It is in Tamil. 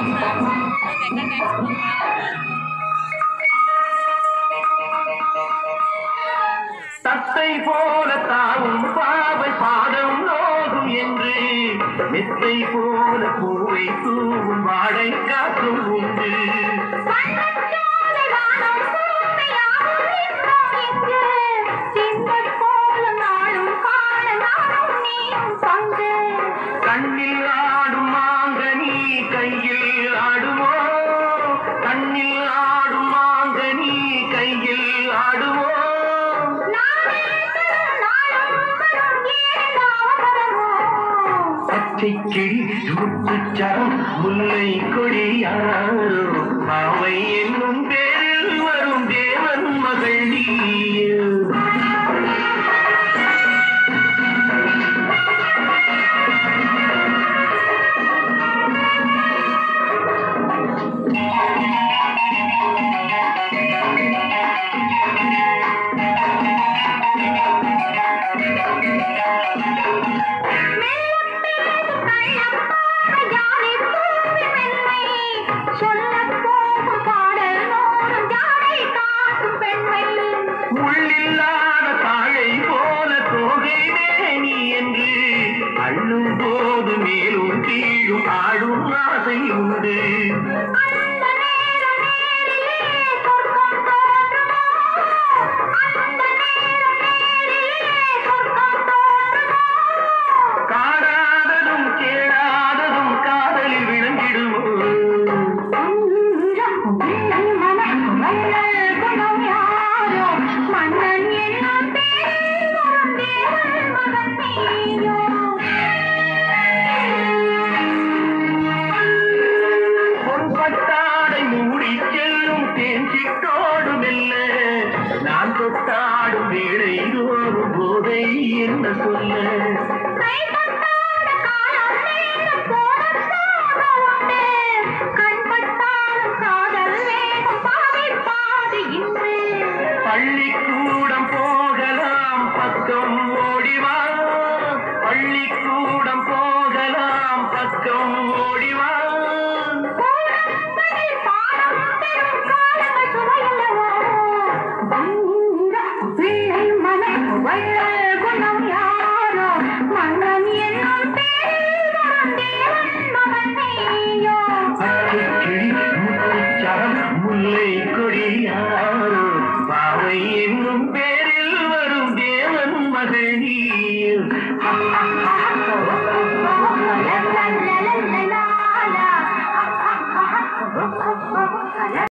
தத்தை போல தாவும் பாவை பாதம் நோகும் என்று மெத்தை போல பூவை தூவும் வாடை காற்றும் உண்டு கண்ணில் ஆடும் மாங்கனி கையில் ஆடுமோ கண்ணில் ஆடும் மாங்கனி கையில் ஆடுமோ பச்சை கிளி முத்துச்சரம் முல்லை கொடியாரோ பாவை என்னும் பேரில் வரும் தேவன் மகள் நீயோ உள்ளில்லாத தாழை போல தோகை வேணி என்று அள்ளும் போது மேலும் கீழும் ஆடும் ஆசை உண்டு காணாததும் கேளாததும் காதலில் விளங்கிடுமோ மன்னன் என்னும் பேரில் வரும் தேவன் மகன் நீயோ பொன்பட்டாடை மூடி செல்லும் தேஞ்சிட்டோடு மெல்ல நான் தொட்டாடும் வேளை தோறும் போதை என்ன சொல்ல கை பட்டாட காலம் நேரம் போன போக உண்டு கண் பட்டாலும் காதல் வேகம் பாதி பாதி இன்று பள்ளிக்கூடம் போகலாம் பக்கம் ஓடிவா பள்ளிக்கூடம் போகலாம் பக்கம் ஓடிவா கூடங்களில் பாடம் பெறும் காலங்கள் சுவையல்லவோ பிள்ளை மனம் வள்ளல் குணம் யாரோ மன்னன் என்னும் பேரில் வரும் தேவன் மகன் நீயோ பச்சை கிளி முத்துச்சரம் முல்லை கொடியாரோ பாவை என்னும் பேரில் வரும் தேவன் மகனீ la la la la la